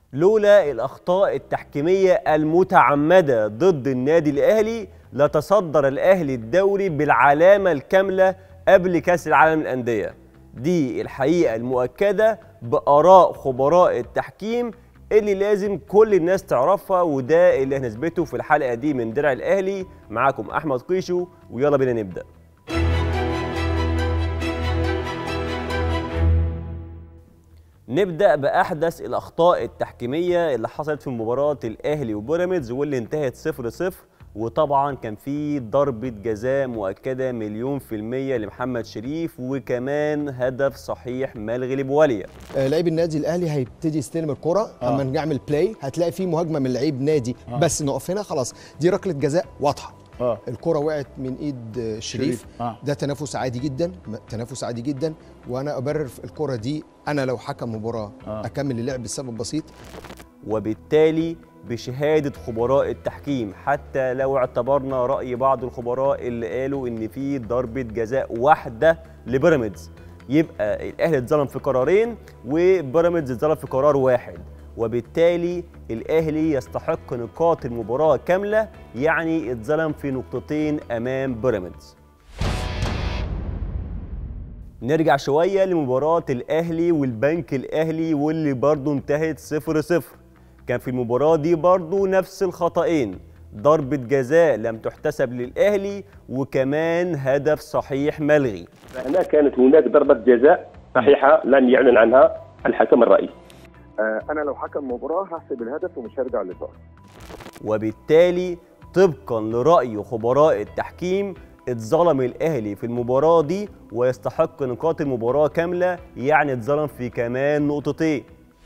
لولا الأخطاء التحكيمية المتعمدة ضد النادي الأهلي لتصدر الأهلي الدوري بالعلامة الكاملة قبل كأس العالم للأندية دي الحقيقة المؤكدة بآراء خبراء التحكيم اللي لازم كل الناس تعرفها وده اللي هنثبته في الحلقة دي من درع الأهلي معاكم أحمد قيشو ويلا بينا نبدأ نبدأ بأحدث الأخطاء التحكيمية اللي حصلت في مباراة الأهلي وبيراميدز واللي انتهت 0-0 وطبعا كان في ضربة جزاء مؤكدة مليون في المية لمحمد شريف وكمان هدف صحيح ملغي لبواليا آه، لعيب النادي الاهلي هيبتدي يستلم الكره آه. اما نعمل بلاي هتلاقي في مهاجمه من لعيب نادي آه. بس نقف هنا خلاص دي ركله جزاء واضحه اه الكره وقعت من ايد آه، شريف شريف، آه. ده تنافس عادي جدا م- تنافس عادي جدا وانا ابرر في الكره دي انا لو حكم مباراه آه. اكمل اللعب بسبب بسيط وبالتالي بشهادة خبراء التحكيم حتى لو اعتبرنا رأي بعض الخبراء اللي قالوا إن في ضربة جزاء واحدة لبيراميدز يبقى الأهلي اتظلم في قرارين وبيراميدز اتظلم في قرار واحد وبالتالي الأهلي يستحق نقاط المباراة كاملة يعني اتظلم في نقطتين أمام بيراميدز نرجع شوية لمباراة الأهلي والبنك الأهلي واللي برضه انتهت 0 0 كان في المباراة دي برضه نفس الخطأين ضربة جزاء لم تحتسب للأهلي وكمان هدف صحيح ملغي هنا كانت هناك ضربة جزاء صحيحة لم يعلن عنها الحكم الرئيسي آه، انا لو حكم مباراه هحسب الهدف ومش هرجع للفار وبالتالي طبقا لرأي خبراء التحكيم اتظلم الأهلي في المباراة دي ويستحق نقاط المباراة كاملة يعني اتظلم في كمان نقطتين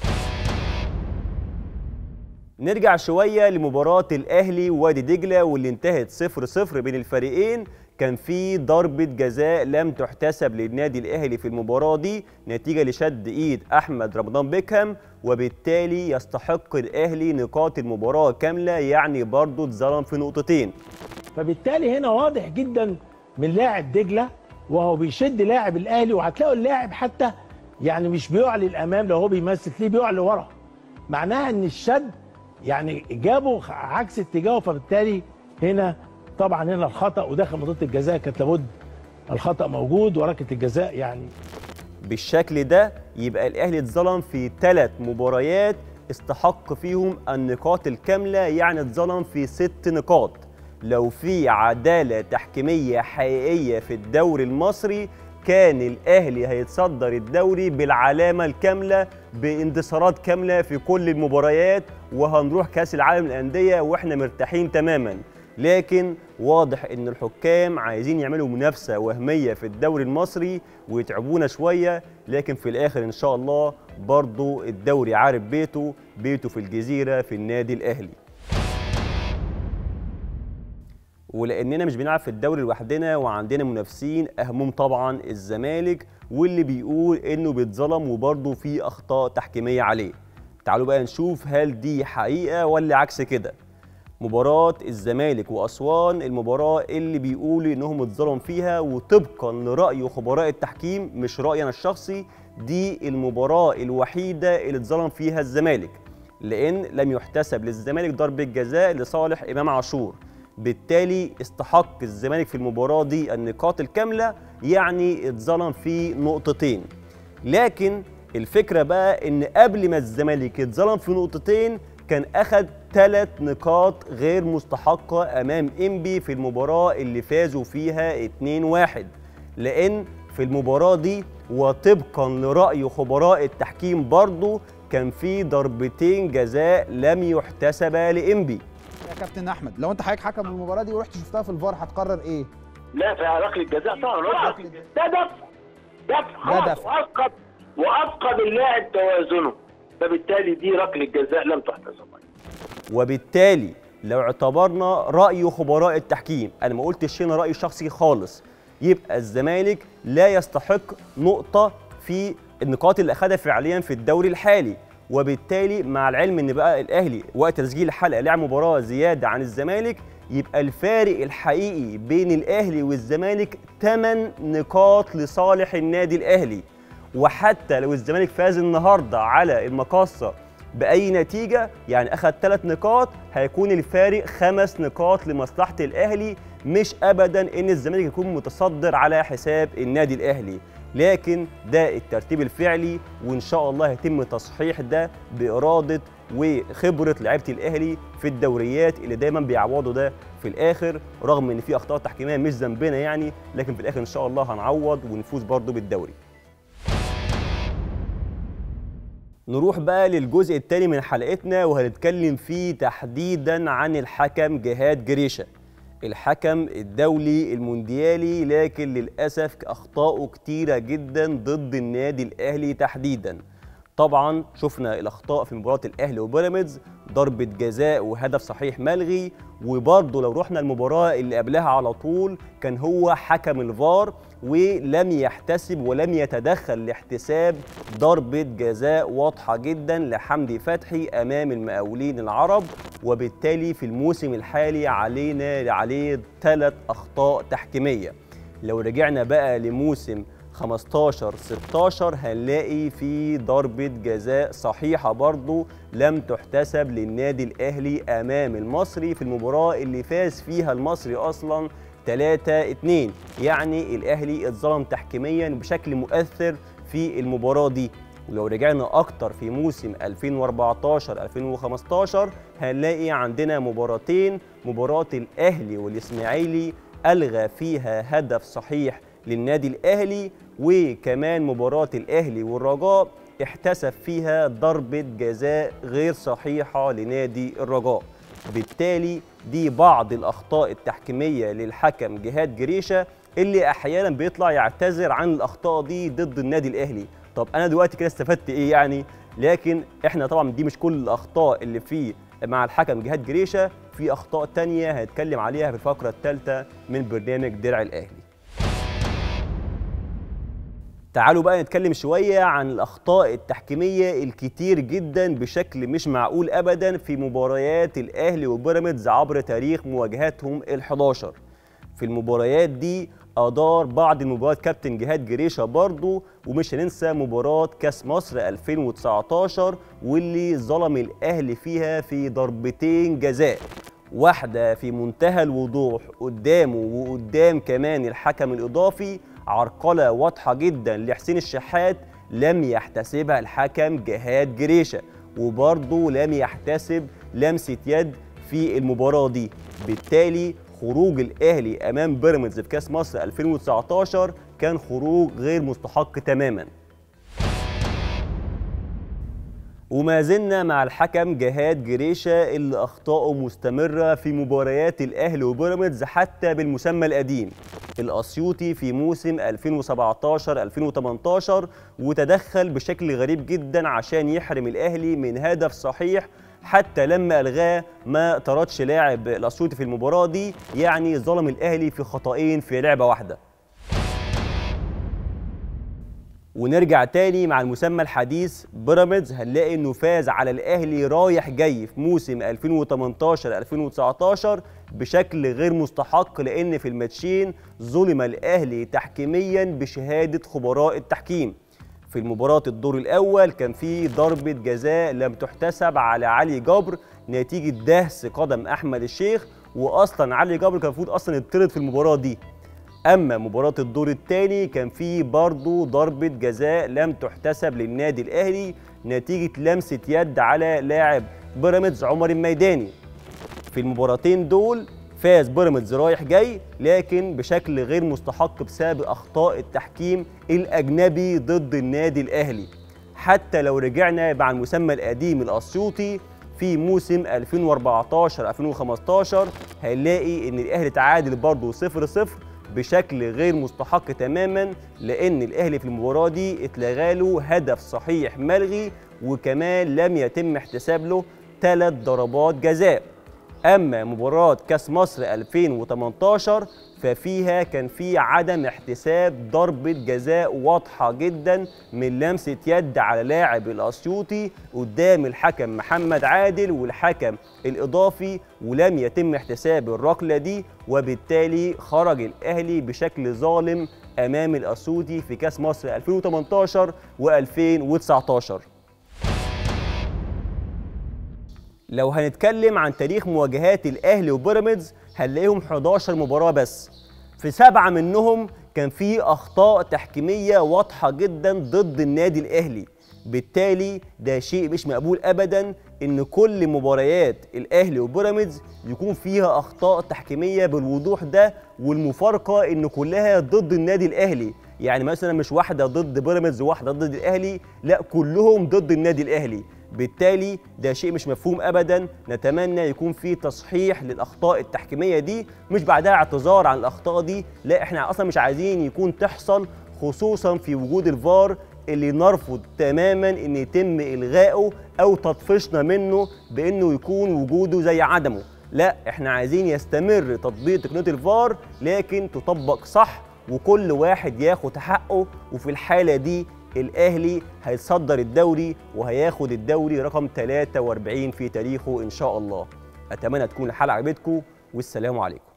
نرجع شوية لمباراة الأهلي ووادي دجلة واللي انتهت 0-0 بين الفريقين كان في ضربة جزاء لم تحتسب للنادي الأهلي في المباراة دي نتيجة لشد إيد أحمد رمضان بيكهام وبالتالي يستحق الأهلي نقاط المباراة كاملة يعني برضه اتظلم في نقطتين فبالتالي هنا واضح جدا من لاعب دجله وهو بيشد لاعب الاهلي وهتلاقوا اللاعب حتى يعني مش بيقع للامام لو هو بيمثل ليه بيقع لورا معناها ان الشد يعني جابه عكس اتجاهه فبالتالي هنا طبعا هنا الخطا وداخل منطقه الجزاء كانت لابد الخطا موجود وركله الجزاء يعني بالشكل ده يبقى الاهلي اتظلم في ثلاث مباريات استحق فيهم النقاط الكامله يعني اتظلم في ست نقاط لو في عداله تحكيميه حقيقيه في الدوري المصري كان الاهلي هيتصدر الدوري بالعلامه الكامله بانتصارات كامله في كل المباريات وهنروح كاس العالم للانديه واحنا مرتاحين تماما لكن واضح ان الحكام عايزين يعملوا منافسه وهميه في الدوري المصري ويتعبونا شويه لكن في الاخر ان شاء الله برضو الدوري عارف بيته بيته في الجزيره في النادي الاهلي ولاننا مش بنلعب في الدوري لوحدنا وعندنا منافسين اهمهم طبعا الزمالك واللي بيقول انه بيتظلم وبرضه في اخطاء تحكيميه عليه تعالوا بقى نشوف هل دي حقيقه ولا عكس كده مباراة الزمالك وأسوان المباراة اللي بيقولوا إنهم اتظلم فيها وطبقا لرأي خبراء التحكيم مش رأيي أنا الشخصي دي المباراة الوحيدة اللي اتظلم فيها الزمالك لأن لم يحتسب للزمالك ضربة جزاء لصالح إمام عاشور بالتالي استحق الزمالك في المباراة دي النقاط الكاملة يعني اتظلم في نقطتين لكن الفكرة بقى إن قبل ما الزمالك يتظلم في نقطتين كان أخد ثلاث نقاط غير مستحقة أمام إنبي في المباراة اللي فازوا فيها 2-1 لأن في المباراة دي وطبقا لرأي خبراء التحكيم برضو كان في ضربتين جزاء لم يحتسبا لإنبي يا كابتن احمد لو انت حضرتك حكم المباراه دي ورحت شفتها في الفار هتقرر ايه لا في ركله جزاء طبعا ركلة جزاء. ده دفع دفع خلاص دفع. وافقد وافقد اللاعب توازنه فبالتالي دي ركله جزاء لم تحتسب وبالتالي لو اعتبرنا رأي خبراء التحكيم أنا ما قلتش هنا رأي شخصي خالص يبقى الزمالك لا يستحق نقطة في النقاط اللي أخدها فعليا في الدوري الحالي وبالتالي مع العلم ان بقى الاهلي وقت تسجيل الحلقه لعب مباراه زياده عن الزمالك يبقى الفارق الحقيقي بين الاهلي والزمالك 8 نقاط لصالح النادي الاهلي وحتى لو الزمالك فاز النهارده على المقاصه باي نتيجه يعني اخذ ثلاث نقاط هيكون الفارق خمس نقاط لمصلحه الاهلي مش ابدا ان الزمالك يكون متصدر على حساب النادي الاهلي لكن ده الترتيب الفعلي وان شاء الله هيتم تصحيح ده باراده وخبره لعيبه الاهلي في الدوريات اللي دايما بيعوضوا ده في الاخر رغم ان في اخطاء تحكيميه مش ذنبنا يعني لكن في الاخر ان شاء الله هنعوض ونفوز برضه بالدوري نروح بقى للجزء الثاني من حلقتنا وهنتكلم فيه تحديدا عن الحكم جهاد جريشه الحكم الدولي المونديالي لكن للاسف اخطائه كتيره جدا ضد النادي الاهلي تحديدا طبعا شفنا الاخطاء في مباراه الاهلي وبيراميدز ضربه جزاء وهدف صحيح ملغي وبرضه لو رحنا المباراه اللي قبلها على طول كان هو حكم الفار ولم يحتسب ولم يتدخل لاحتساب ضربه جزاء واضحه جدا لحمدي فتحي امام المقاولين العرب وبالتالي في الموسم الحالي علينا عليه ثلاث اخطاء تحكيميه لو رجعنا بقى لموسم 15 16 هنلاقي في ضربة جزاء صحيحة برضو لم تحتسب للنادي الأهلي أمام المصري في المباراة اللي فاز فيها المصري أصلا 3 2 يعني الأهلي اتظلم تحكيميا بشكل مؤثر في المباراة دي ولو رجعنا أكتر في موسم 2014 2015 هنلاقي عندنا مباراتين مباراة الأهلي والإسماعيلي ألغى فيها هدف صحيح للنادي الأهلي وكمان مباراة الأهلي والرجاء احتسب فيها ضربة جزاء غير صحيحة لنادي الرجاء بالتالي دي بعض الأخطاء التحكيمية للحكم جهاد جريشة اللي أحيانا بيطلع يعتذر عن الأخطاء دي ضد النادي الأهلي طب أنا دلوقتي كده استفدت إيه يعني لكن إحنا طبعا دي مش كل الأخطاء اللي في مع الحكم جهاد جريشة في أخطاء تانية هنتكلم عليها في الفقرة الثالثة من برنامج درع الأهلي تعالوا بقى نتكلم شوية عن الأخطاء التحكيمية الكتير جدا بشكل مش معقول أبدا في مباريات الأهلي وبيراميدز عبر تاريخ مواجهاتهم ال11 في المباريات دي أدار بعض المباريات كابتن جهاد جريشة برضه ومش هننسى مباراة كاس مصر 2019 واللي ظلم الأهلي فيها في ضربتين جزاء واحدة في منتهى الوضوح قدامه وقدام كمان الحكم الإضافي عرقلة واضحة جدا لحسين الشحات لم يحتسبها الحكم جهاد جريشة وبرضه لم يحتسب لمسة يد في المباراة دي بالتالي خروج الأهلي أمام بيراميدز في كأس مصر 2019 كان خروج غير مستحق تماما وما زلنا مع الحكم جهاد جريشة اللي أخطاؤه مستمرة في مباريات الأهلي وبيراميدز حتى بالمسمى القديم الأسيوطي في موسم 2017-2018 وتدخل بشكل غريب جدا عشان يحرم الأهلي من هدف صحيح حتى لما ألغاه ما طردش لاعب الأسيوطي في المباراة دي يعني ظلم الأهلي في خطأين في لعبة واحدة ونرجع تاني مع المسمى الحديث بيراميدز هنلاقي انه فاز على الاهلي رايح جاي في موسم 2018 2019 بشكل غير مستحق لان في الماتشين ظلم الاهلي تحكيميا بشهاده خبراء التحكيم في المباراة الدور الأول كان في ضربة جزاء لم تحتسب على علي جبر نتيجة دهس قدم أحمد الشيخ وأصلا علي جبر كان المفروض أصلا يطرد في المباراة دي اما مباراه الدور الثاني كان في برضه ضربه جزاء لم تحتسب للنادي الاهلي نتيجه لمسه يد على لاعب بيراميدز عمر الميداني في المباراتين دول فاز بيراميدز رايح جاي لكن بشكل غير مستحق بسبب اخطاء التحكيم الاجنبي ضد النادي الاهلي حتى لو رجعنا مع المسمى القديم الاسيوطي في موسم 2014 2015 هنلاقي ان الاهلي تعادل برضه 0 0 بشكل غير مستحق تماما لان الاهلي في المباراه دي اتلغى له هدف صحيح ملغي وكمان لم يتم احتساب له ثلاث ضربات جزاء اما مباراه كاس مصر 2018 ففيها كان في عدم احتساب ضربه جزاء واضحه جدا من لمسه يد على لاعب الاسيوطي قدام الحكم محمد عادل والحكم الاضافي ولم يتم احتساب الركله دي وبالتالي خرج الاهلي بشكل ظالم امام الاسيوطي في كاس مصر 2018 و2019 لو هنتكلم عن تاريخ مواجهات الاهلي وبيراميدز هنلاقيهم 11 مباراه بس في سبعه منهم كان في اخطاء تحكيميه واضحه جدا ضد النادي الاهلي بالتالي ده شيء مش مقبول ابدا ان كل مباريات الاهلي وبيراميدز يكون فيها اخطاء تحكيميه بالوضوح ده والمفارقه ان كلها ضد النادي الاهلي يعني مثلا مش واحده ضد بيراميدز وواحده ضد الاهلي لا كلهم ضد النادي الاهلي بالتالي ده شيء مش مفهوم ابدا نتمنى يكون في تصحيح للاخطاء التحكيميه دي مش بعدها اعتذار عن الاخطاء دي لا احنا اصلا مش عايزين يكون تحصل خصوصا في وجود الفار اللي نرفض تماما ان يتم الغائه او تطفيشنا منه بانه يكون وجوده زي عدمه لا احنا عايزين يستمر تطبيق تقنيه الفار لكن تطبق صح وكل واحد ياخد حقه وفي الحاله دي الاهلي هيتصدر الدوري وهياخد الدوري رقم 43 في تاريخه ان شاء الله اتمنى تكون الحلقه عجبتكم والسلام عليكم